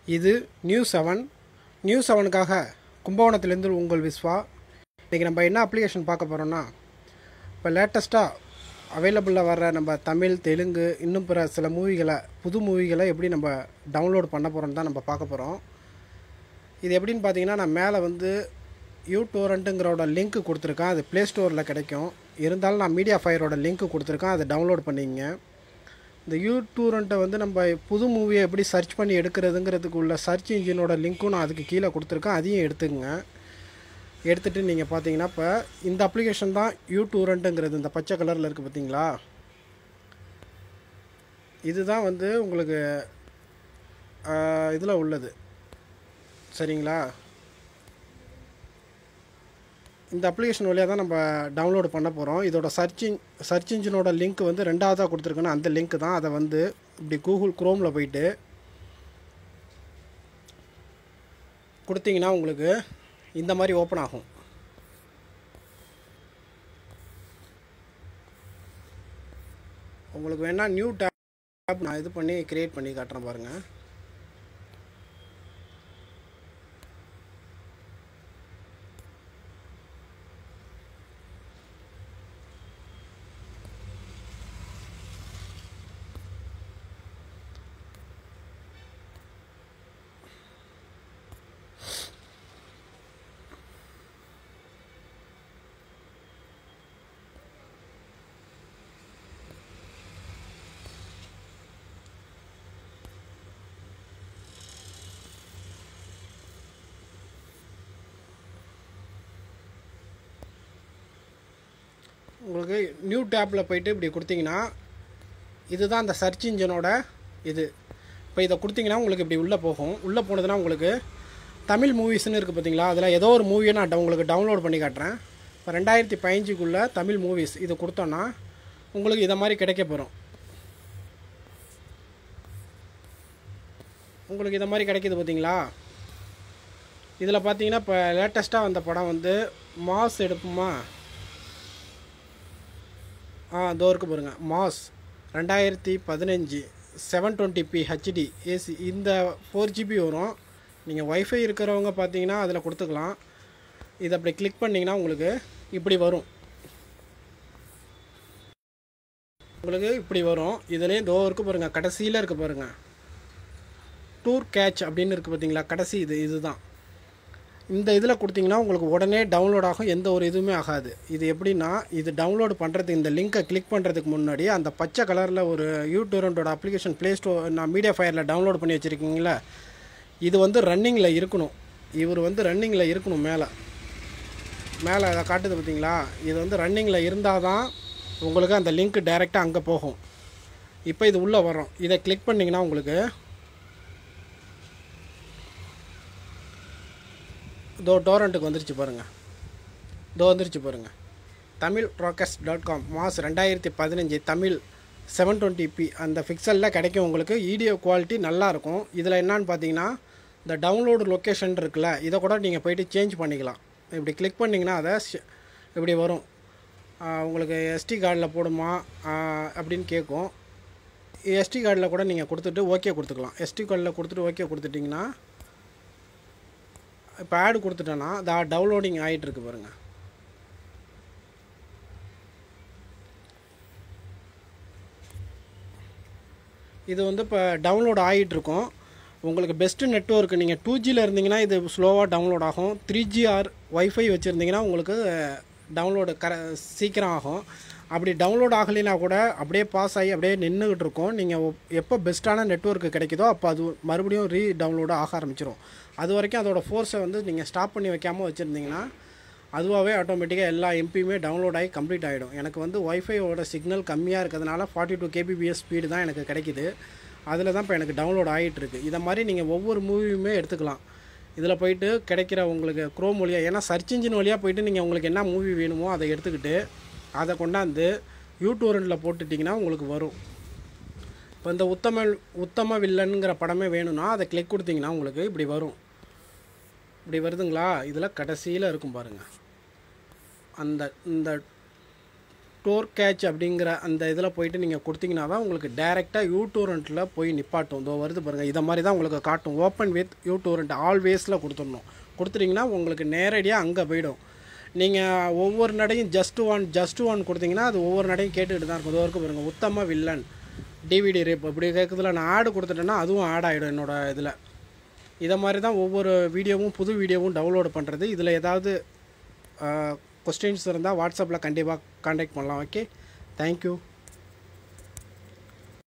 இது news seven news செவனுக்காக கும்பகோணத்திலேருந்து உங்கள் விஸ்வா இன்றைக்கி நம்ம என்ன அப்ளிகேஷன் பார்க்க போகிறோன்னா இப்போ லேட்டஸ்ட்டாக அவைலபிளில் வர்ற நம்ம தமிழ் தெலுங்கு இன்னும் பிற சில மூவிகளை புது மூவிகளை எப்படி நம்ம டவுன்லோட் பண்ண போகிறோன்னு தான் நம்ம பார்க்க போகிறோம் இது எப்படின்னு பார்த்தீங்கன்னா நான் மேலே வந்து யூ டோரண்ட்டுங்கிறோட லிங்க் கொடுத்துருக்கேன் அது ப்ளே ஸ்டோரில் கிடைக்கும் இருந்தாலும் நான் மீடியா ஃபயரோட லிங்க் கொடுத்துருக்கேன் அதை டவுன்லோட் பண்ணிங்க இந்த யூ டூரண்ட்டை வந்து நம்ம புது மூவியை எப்படி சர்ச் பண்ணி எடுக்கிறதுங்கிறதுக்கு உள்ள சர்ச் இன்ஜினோட லிங்க்கும் நான் அதுக்கு கீழே கொடுத்துருக்கேன் அதையும் எடுத்துக்கங்க எடுத்துகிட்டு நீங்கள் பார்த்தீங்கன்னா இப்போ இந்த அப்ளிகேஷன் தான் யூ டூரண்ட்டுங்கிறது இந்த பச்சை கலரில் இருக்குது பார்த்தீங்களா இதுதான் வந்து உங்களுக்கு இதில் உள்ளது சரிங்களா இந்த அப்ளிகேஷன் வழியாக தான் நம்ம டவுன்லோட் பண்ண போகிறோம் இதோட சர்ச்சிங் சர்ச் இன்ஜினோட லிங்க் வந்து ரெண்டாவதாக கொடுத்துருக்கணும் அந்த லிங்க் தான் அதை வந்து இப்படி கூகுள் குரோமில் போயிட்டு கொடுத்தீங்கன்னா உங்களுக்கு இந்த மாதிரி ஓப்பன் ஆகும் உங்களுக்கு வேணால் நியூ டேப் நான் இது பண்ணி க்ரியேட் பண்ணி காட்டுறேன் பாருங்கள் உங்களுக்கு நியூ டேப்பில் போயிட்டு இப்படி கொடுத்தீங்கன்னா இதுதான் அந்த சர்ச் இன்ஜினோட இது இப்போ இதை கொடுத்தீங்கன்னா உங்களுக்கு இப்படி உள்ளே போகும் உள்ளே போனதுன்னா உங்களுக்கு தமிழ் மூவிஸ்னு இருக்குது பார்த்தீங்களா அதில் ஏதோ ஒரு மூவியை நான் ட- உங்களுக்கு டவுன்லோட் பண்ணி காட்டுறேன் இப்போ ரெண்டாயிரத்தி பதினஞ்சுக்குள்ளே தமிழ் மூவிஸ் இது கொடுத்தோன்னா உங்களுக்கு இதை மாதிரி கிடைக்க போகிறோம் உங்களுக்கு இதை மாதிரி கிடைக்கிது பார்த்தீங்களா இதில் பார்த்தீங்கன்னா இப்போ லேட்டஸ்ட்டாக வந்த படம் வந்து மாஸ் எடுப்புமா ஆ இதோ இருக்கு பாருங்க மாஸ் ரெண்டாயிரத்தி பதினஞ்சு seven twenty P HD AC இந்த ஃபோர் ஜிபி வரும் நீங்கள் ஒய்ஃபை இருக்கிறவங்க பார்த்தீங்கன்னா அதில் கொடுத்துக்கலாம் இதை அப்படி கிளிக் பண்ணிங்கன்னா உங்களுக்கு இப்படி வரும் உங்களுக்கு இப்படி வரும் இதுலேயே இதோ இருக்கு பாருங்க கடைசியில் இருக்கு பாருங்க டூர் கேட்ச் அப்படின்னு இருக்குது பார்த்தீங்களா கடைசி இது இதுதான் இந்த இதில் கொடுத்தீங்கன்னா உங்களுக்கு உடனே டவுன்லோட் ஆகும் எந்த ஒரு இதுவுமே ஆகாது இது எப்படின்னா இது டவுன்லோட் பண்ணுறதுக்கு இந்த லிங்கை கிளிக் பண்ணுறதுக்கு முன்னாடி அந்த பச்சை கலரில் ஒரு யூடியூரண்டோட அப்ளிகேஷன் ப்ளே ஸ்டோர் நான் மீடியா ஃபயரில் டவுன்லோட் பண்ணி வச்சுருக்கீங்களா இது வந்து ரன்னிங்கில் இருக்கணும் இவர் வந்து ரன்னிங்கில் இருக்கணும் மேலே மேலே அதை காட்டுது பார்த்தீங்களா இது வந்து ரன்னிங்கில் இருந்தால் தான் உங்களுக்கு அந்த லிங்க் டைரெக்டாக அங்கே போகும் இப்போ இது உள்ளே வரும் இதை கிளிக் பண்ணிங்கன்னா உங்களுக்கு இதோ டோரண்ட்டுக்கு வந்துருச்சு பாருங்கள் இதோ வந்துருச்சு பாருங்கள் Tamil rockers dot com mass ரெண்டாயிரத்தி பதினஞ்சு தமிழ் செவன் டுவெண்ட்டி பி அந்த ஃபிக்சலில் கிடைக்கும் உங்களுக்கு வீடியோ குவாலிட்டி நல்லாயிருக்கும் இதில் என்னன்னு பார்த்தீங்கன்னா இந்த டவுன்லோடு லொக்கேஷன் இருக்குல்ல இதை கூட நீங்கள் போயிட்டு சேஞ்ச் பண்ணிக்கலாம் இப்படி கிளிக் பண்ணிங்கன்னா அதை ஷ- இப்படி வரும் ஆஹ் உங்களுக்கு எஸ்டி கார்டில் போடுமா ஆஹ் அப்படின்னு கேட்கும் எஸ்டி கார்டில் கூட நீங்கள் கொடுத்துட்டு ஓகே கொடுத்துக்கலாம் எஸ்டி கார்டில் கொடுத்துட்டு ஓகே கொடுத்துட்டிங்கன்னா இப்போ ஆடு கொடுத்துட்டேன்னா தா டவுன்லோடிங் ஆகிட்டு இருக்கு பாருங்க இது வந்து இப்போ டவுன்லோட் ஆகிட்டு இருக்கும் உங்களுக்கு பெஸ்ட்டு நெட்ஒர்க் நீங்கள் டூ ஜியில் இருந்தீங்கன்னா இது ஸ்லோவாக டவுன்லோட் ஆகும் த்ரீ ஜி ஆர் ஒய்ஃபை வச்சுருந்தீங்கன்னா உங்களுக்கு டவுன்லோடு கர சீக்கிரம் ஆகும் அப்படி டவுன்லோட் ஆகலைனா கூட அப்படியே பாஸ் ஆகி அப்படியே நின்றுக்கிட்டு இருக்கும் நீங்கள் எப்போ பெஸ்ட்டான நெட்ஒர்க் கிடைக்குதோ அப்போ அது மறுபடியும் ரீ டவுன்லோடு ஆக ஆரம்பிச்சிடும் அது வரைக்கும் அதோட ஃபோர்ஸை வந்து நீங்கள் ஸ்டாப் பண்ணி வைக்காமல் வச்சுருந்தீங்கன்னா அதுவாகவே ஆட்டோமேட்டிக்காக எல்லா எம்பியுமே டவுன்லோட் ஆகி கம்ப்ளீட் ஆகிடும் எனக்கு வந்து ஒய்ஃபையோட சிக்னல் கம்மியாக இருக்கிறதுனால ஃபார்ட்டி டூ கேபிபிஎஸ் ஸ்பீடு தான் எனக்கு கிடைக்குது அதில் தான் இப்போ எனக்கு டவுன்லோட் ஆகிட்டு இருக்கு இதை மாதிரி நீங்கள் ஒவ்வொரு மூவியுமே எடுத்துக்கலாம் இதில் போயிட்டு கிடைக்கிற உங்களுக்கு க்ரோம் வழியாக ஏன்னா சர்ச் இன்ஜின் வழியாக போயிட்டு நீங்கள் உங்களுக்கு என்ன மூவி வேணுமோ அதை எடுத்துக்கிட்டு அதை கொண்டாந்து யூடியூரண்டில் போட்டுட்டிங்கன்னா உங்களுக்கு வரும் இப்போ இந்த உத்தம உத்தம வில்லனுங்கிற படமே வேணும்னா அதை கிளிக் கொடுத்தீங்கன்னா உங்களுக்கு இப்படி வரும் இப்படி வருதுங்களா இதில் கடைசியில் இருக்கும் பாருங்கள் அந்த இந்த ஸ்டோர் கேட்ச் அப்படிங்கிற அந்த இதில் போயிட்டு நீங்கள் கொடுத்தீங்கன்னா தான் உங்களுக்கு டேரெக்டாக யூடூரண்ட்டில் போய் நிப்பாட்டும் இதோ வருது பாருங்கள் இதை மாதிரி தான் உங்களுக்கு காட்டும் ஓப்பன் வித் யூடூரண்ட் ஆல்வேஸில் கொடுத்துடணும் கொடுத்துட்டிங்கன்னா உங்களுக்கு நேரடியாக அங்கே போயிடும் நீங்கள் ஒவ்வொரு நடையும் ஜஸ்ட் ஒன் ஜஸ்ட் ஒன் கொடுத்தீங்கன்னா அது ஒவ்வொரு நடையும் கேட்டுக்கிட்டு தான் இருக்கும் இதோ இருக்கு பாருங்கள் உத்தம வில்லன் டிவிடி ரேப் இப்படி கேட்குறதுல நான் ஆடு கொடுத்துட்டேன்னா அதுவும் ஆட் ஆகிடும் என்னோடய இதில் இதை மாதிரி தான் ஒவ்வொரு வீடியோவும் புது வீடியோவும் டவுன்லோட் பண்ணுறது இதில் ஏதாவது கொஸ்டின்ஸ் இருந்தால் வாட்ஸ்அப்பில் கண்டிப்பாக காண்டாக்ட் பண்ணலாம் ஓகே தேங்க்யூ